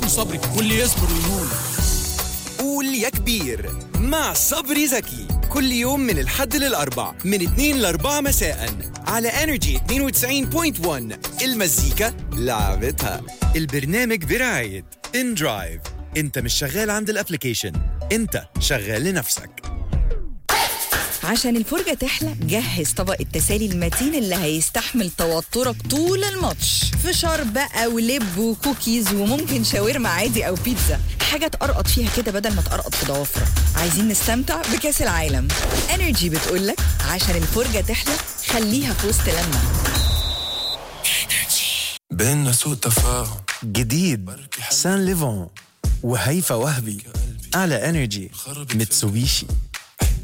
صبري واللي يصبر ينول قول يا كبير مع صبري زكي كل يوم من الحد للأربع من 2 ل 4 مساء على انرجي 92.1 المزيكا لعبتها البرنامج برعاية ان درايف انت مش شغال عند الابليكيشن انت شغال لنفسك عشان الفرجة تحلى جهز طبق التسالي المتين اللي هيستحمل توترك طول الماتش فشار بقى ولب وكوكيز وممكن شاورما عادي أو بيتزا حاجة تقرقط فيها كده بدل ما تقرقط في ضوافرك عايزين نستمتع بكأس العالم انرجي بتقولك عشان الفرجة تحلى خليها في وسط لما بينا سوء تفاهم جديد سان ليفون وهيفا وهبي على انرجي ميتسوبيشي